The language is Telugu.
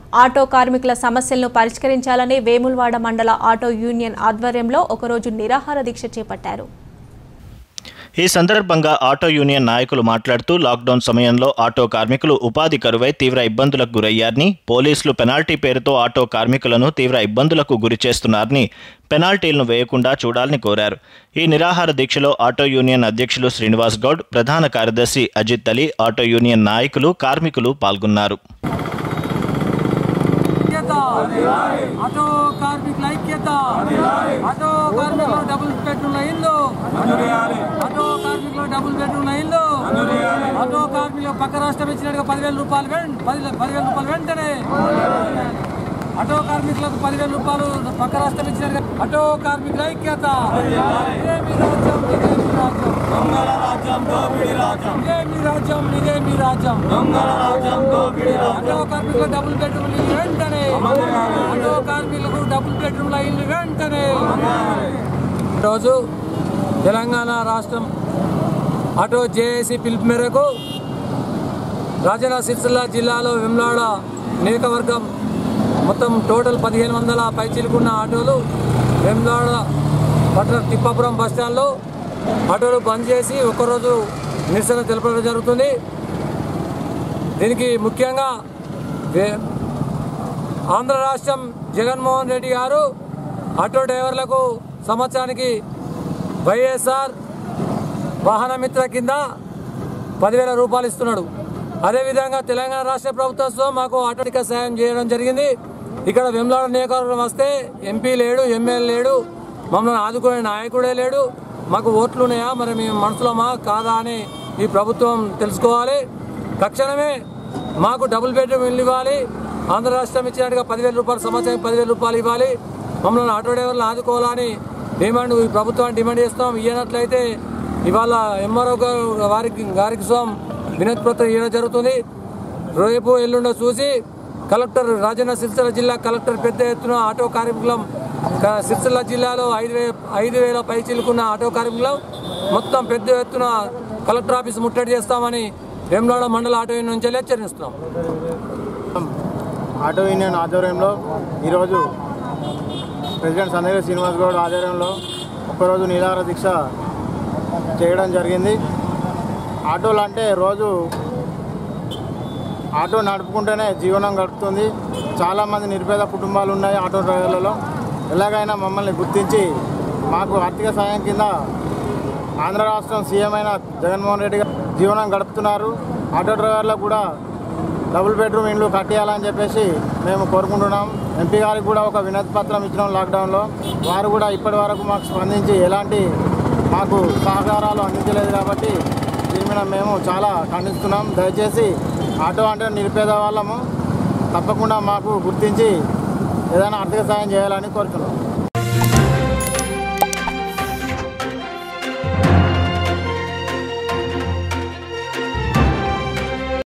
ఆటో కార్మికుల సమస్యలను పరిష్కరించాలని వేములవాడ మండల ఆటో యూనియన్ ఆధ్వర్యంలో ఒకరోజు నిరాహార దీక్ష చేపట్టారు ఈ సందర్భంగా ఆటో యూనియన్ నాయకులు మాట్లాడుతూ లాక్డౌన్ సమయంలో ఆటో కార్మికులు ఉపాధి కరువై తీవ్ర ఇబ్బందులకు గురయ్యారని పోలీసులు పెనాల్టీ పేరుతో ఆటో కార్మికులను తీవ్ర ఇబ్బందులకు గురి చేస్తున్నారని పెనాల్టీలను వేయకుండా చూడాలని కోరారు ఈ నిరాహార దీక్షలో ఆటో యూనియన్ అధ్యక్షులు శ్రీనివాస్ గౌడ్ ప్రధాన కార్యదర్శి అజిత్ అలీ ఆటో యూనియన్ నాయకులు కార్మికులు పాల్గొన్నారు ఐక్యత ఆటో కార్మికుల ఐక్యత ఆటో కార్మికులు డబుల్ బెడ్రూమ్ల ఇల్లు ఆటో కార్మికులు డబుల్ బెడ్రూమ్ల ఇల్లు ఆటో కార్మికులు పక్క రాష్ట్రం ఇచ్చినట్టుగా పదివేల రూపాయలు వెం- పది పదివేల రూపాయలు వెంటనే ఆటో కార్మికులకు పదివేల రూపాయలు పక్క రాష్ట్రం ఇచ్చినట్టుగా ఆటో కార్మికుల ఐక్యత ఇదే మీ రాజ్యం ఇదే మీ రాజ్యం దొంగల రాజ్యం దోపిడి రాజ్యం ఇదే మీ రాజ్యం ఇదే మీ రాజ్యం దొంగల రాజ్యం దోపిడి ఆటో కార్మికులకు డబుల్ బెడ్రూమ్ ఇల్లు వెంటనే ఆటో కార్మికులకు డబుల్ బెడ్రూమ్ల ఇల్లు వెంటనే రోజు తెలంగాణ రాష్ట్రం ఆటో జేఏసీ పిలుపు మేరకు రాజన్న సిరిసిల్ల జిల్లాలో వెమ్లాడ నియోజకవర్గం మొత్తం టోటల్ పదిహేను వందల పైచిలుకున్న ఆటోలు వెమ్లాడ పట్టణ తిప్పాపురం బస్ స్టాండ్లో ఆటోలు బంద్ చేసి ఒక్కరోజు నిరసన తెలపడం జరుగుతుంది దీనికి ముఖ్యంగా వే- ఆంధ్ర రాష్ట్రం జగన్మోహన్ రెడ్డి గారు ఆటో డ్రైవర్లకు సంవత్సరానికి వైఎస్ఆర్ వాహన మిత్ర కింద పదివేల రూపాయలు ఇస్తున్నాడు అదేవిధంగా తెలంగాణ రాష్ట్ర ప్రభుత్వం మాకు ఆటోటిక సాయం చేయడం జరిగింది ఇక్కడ వెమ్లాడ నియోజకవర్గం వస్తే ఎంపీ లేడు ఎమ్మెల్యే లేడు మమ్మల్ని ఆదుకునే నాయకుడే లేడు మాకు ఓట్లు ఉన్నాయా మరి మేము మనుషులమా కాదా అని ఈ ప్రభుత్వం తెలుసుకోవాలి తక్షణమే మాకు డబుల్ బెడ్రూమ్ ఇల్లు ఇవ్వాలి ఆంధ్ర రాష్ట్రం ఇచ్చినట్టుగా పదివేల రూపాయలు సంవత్సరానికి పదివేల రూపాయలు ఇవ్వాలి మమ్మల్ని ఆటో డ్రైవర్లు ఆదుకోవాలని డిమాండ్ ఈ ప్రభుత్వాన్ని డిమాండ్ చేస్తాం ఇయ్యనట్లయితే ఇవాళ ఎంఆర్ఓ గారు వారికి గారికి స్వామి వినతి పత్రం ఇవ్వడం జరుగుతుంది రేపు ఎల్లుండో చూసి కలెక్టర్ రాజన్న సిరిసిల్ల జిల్లా కలెక్టర్ పెద్ద ఎత్తున ఆటో కార్మికులం క- సిరిసిల్ల జిల్లాలో ఐదు వే ఐదు వేల పై చిలుకున్న ఆటో కార్మికులం మొత్తం పెద్ద ఎత్తున కలెక్టర్ ఆఫీస్ ముట్టడి చేస్తామని వేములాడ మండల ఆటో యూనియన్ నుంచి హెచ్చరిస్తున్నాం ఆటో యూనియన్ ఆధ్వర్యంలో ఈరోజు ప్రెసిడెంట్ సందేగ శ్రీనివాస్ గౌడ్ ఆధ్వర్యంలో ఒక్కరోజు నిరాహార దీక్ష చేయడం జరిగింది ఆటోలు అంటే రోజు ఆటో నడుపుకుంటేనే జీవనం గడుపుతుంది చాలామంది నిరుపేద కుటుంబాలు ఉన్నాయి ఆటో డ్రైవర్లలో ఎలాగైనా మమ్మల్ని గుర్తించి మాకు ఆర్థిక సాయం కింద ఆంధ్ర రాష్ట్రం సీఎం అయిన జగన్మోహన్ రెడ్డి గారు జీవనం గడుపుతున్నారు ఆటో డ్రైవర్లకు కూడా డబుల్ బెడ్రూమ్ ఇండ్లు కట్టేయాలని చెప్పేసి మేము కోరుకుంటున్నాం ఎంపీ గారికి కూడా ఒక వినతి పత్రం ఇచ్చినాం లాక్డౌన్లో వారు కూడా ఇప్పటి వరకు మాకు స్పందించి ఎలాంటి మాకు సహకారాలు అందించలేదు కాబట్టి దీని మీద మేము చాలా ఖండిస్తున్నాం దయచేసి ఆటో అంటే నిరుపేద వాళ్ళము తప్పకుండా మాకు గుర్తించి ఏదైనా ఆర్థిక సాయం చేయాలని కోరుతున్నాం